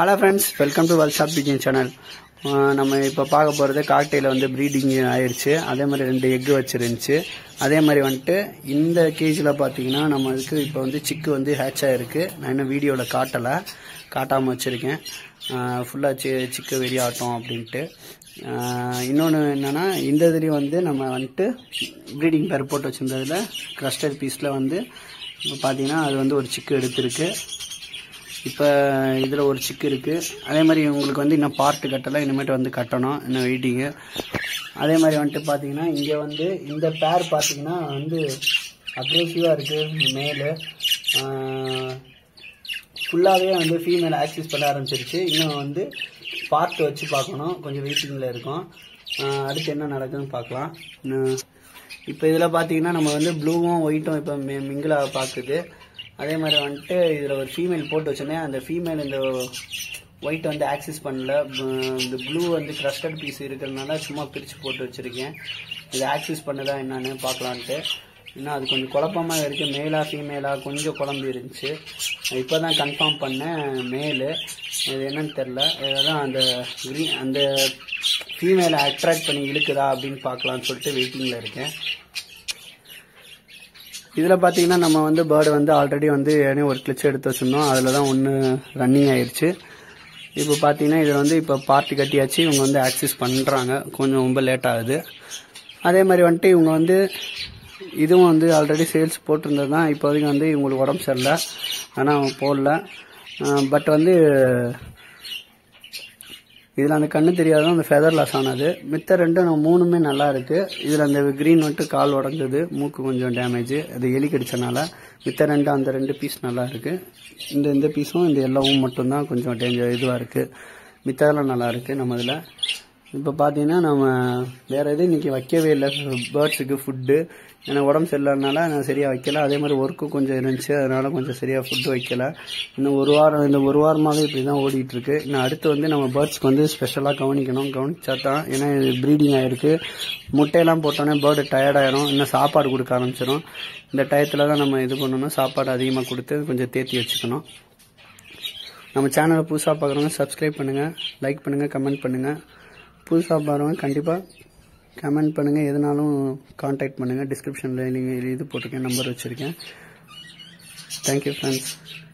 hello friends welcome to வெல் ஷாப் பிஜின் சேனல் நம்ம இப்போ பார்க்க போகிறது காக்டெயில் வந்து ப்ரீடிங் ஆயிடுச்சு அதே மாதிரி ரெண்டு எக்கு வச்சிருந்துச்சு அதே மாதிரி வந்துட்டு இந்த கேஜில் பார்த்தீங்கன்னா நம்ம இதுக்கு இப்போ வந்து சிக்கு வந்து ஹேட்ச் ஆகிருக்கு நான் இன்னும் வீடியோவில் காட்டலை காட்டாமல் வச்சுருக்கேன் ஃபுல்லாக சி சிக்கு வெளியாட்டம் அப்படின்ட்டு இன்னொன்று என்னென்னா இந்த இதுலேயும் வந்து நம்ம வந்துட்டு ப்ரீடிங் பேர் போட்டு வச்சுருந்ததில் க்ரஸ்டட் பீஸில் வந்து இப்போ பார்த்தீங்கன்னா அது வந்து ஒரு சிக்கு எடுத்திருக்கு இப்போ இதில் ஒரு சிக்கு இருக்குது அதே மாதிரி உங்களுக்கு வந்து இன்னும் பார்ட்டு கட்டலை இனிமேட்டு வந்து கட்டணும் இன்னும் வெயிட்டிங்கு அதே மாதிரி வந்துட்டு பார்த்தீங்கன்னா இங்கே வந்து இந்த பேர் பார்த்தீங்கன்னா வந்து அக்ரெசிவாக இருக்குது மேலு ஃபுல்லாகவே வந்து ஃபீமேல் ஆக்சஸ் பண்ண ஆரம்பிச்சிருச்சு இன்னும் வந்து பார்ட் வச்சு பார்க்கணும் கொஞ்சம் வெயிட்டிங்கில் இருக்கும் ஆஹ் அடுத்து என்ன நடக்குதுன்னு பார்க்கலாம் இப்போ இதில் பார்த்தீங்கன்னா நம்ம வந்து ப்ளூவும் ஒயிட்டும் இப்போ மிங்கிளாக பார்க்குது அதே மாதிரி வந்துட்டு இதில் ஒரு ஃபீமேல் போட்டு வச்சோன்னே அந்த ஃபீமேல் இந்த ஒயிட் வந்து ஆக்சஸ் பண்ணல ப- இந்த ப்ளூ வந்து க்ரஸ்டட் பீஸ் இருக்கிறதுனால சும்மா பிரித்து போட்டு வச்சுருக்கேன் இது ஆக்சஸ் பண்ணுதா என்னன்னு பார்க்கலான்ட்டு இன்னும் அது கொஞ்சம் குழப்பமாக இருக்குது மேலா ஃபீமேலா கொஞ்சம் குழம்பு இருந்துச்சு இப்போ தான் கன்ஃபார்ம் பண்ணேன் மேலு இது என்னன்னு தெரில இதான் அந்த க்ரீன் அந்த ஃபீமேலை அட்ராக்ட் பண்ணி இழுக்குதா அப்படின்னு பார்க்கலான்னு சொல்லிட்டு வெயிட்டிங்கில் இருக்கேன் இதில் பார்த்தீங்கன்னா நம்ம வந்து பேர்டு வந்து ஆல்ரெடி வந்து ஏற்கனவே ஒரு கிளிச் எடுத்து வச்சுருந்தோம் அதில் தான் ஒன்று ரன்னிங் ஆயிடுச்சு இப்போ பார்த்தீங்கன்னா இதில் வந்து இப்போ பார்ட்டி கட்டியாச்சு இவங்க வந்து ஆக்சஸ் பண்ணுறாங்க கொஞ்சம் ரொம்ப லேட் ஆகுது அதே மாதிரி வந்துட்டு இவங்க வந்து இதுவும் வந்து ஆல்ரெடி சேல்ஸ் போட்டிருந்தது தான் இப்போதைக்கு வந்து இவங்களுக்கு உடம்பு சரியில்லை ஆனால் அவங்க போடல பட் வந்து இதில் அந்த கண்ணு தெரியாத அந்த ஃபெதர் லாஸ் ஆனது மித்த ரெண்டும் நம்ம மூணுமே நல்லா இருக்கு இதில் அந்த க்ரீன் வந்துட்டு கால் உடஞ்சது மூக்கு கொஞ்சம் டேமேஜ் அது எலி கடிச்சனால மித்த ரெண்டு அந்த ரெண்டு பீஸ் நல்லா இருக்கு இந்த இந்த பீஸும் இந்த எல்லாவும் மட்டும்தான் கொஞ்சம் டேஞ்சர் இதுவாக இருக்கு மித்ததெல்லாம் நல்லா இருக்கு நம்ம இதில் இப்போ பார்த்தீங்கன்னா நம்ம வேற எதுவும் இன்னைக்கு வைக்கவே இல்லை பேர்ட்ஸுக்கு ஃபுட்டு எனக்கு உடம்பு சரியில்லைனால நான் சரியாக வைக்கல அதே மாதிரி ஒர்க்கும் கொஞ்சம் இருந்துச்சு அதனால கொஞ்சம் சரியாக ஃபுட்டு வைக்கல இன்னும் ஒரு வாரம் இந்த ஒரு வாரமாகவே இப்படி தான் ஓடிட்டு இருக்கு இன்னும் அடுத்து வந்து நம்ம பேர்ட்ஸ்க்கு வந்து ஸ்பெஷலாக கவனிக்கணும் கவனிச்சா தான் ஏன்னா இது ப்ரீடிங் ஆயிருக்கு முட்டையெல்லாம் போட்டோன்னே பேர்டு டயர்டாயிரும் இன்னும் சாப்பாடு கொடுக்க ஆரம்பிச்சிடும் இந்த டயத்தில் தான் நம்ம இது பண்ணணும் சாப்பாடு அதிகமாக கொடுத்து கொஞ்சம் தேத்தி வச்சுக்கணும் நம்ம சேனலை புதுசாக பார்க்குறவங்க சப்ஸ்கிரைப் பண்ணுங்கள் லைக் பண்ணுங்கள் கமெண்ட் பண்ணுங்கள் புதுசாக பாருங்க கண்டிப்பாக கமெண்ட் பண்ணுங்கள் எதுனாலும் காண்டாக்ட் பண்ணுங்கள் டிஸ்கிரிப்ஷனில் நீங்கள் இது போட்டிருக்கேன் நம்பர் வச்சுருக்கேன் தேங்க்யூ ஃப்ரெண்ட்ஸ்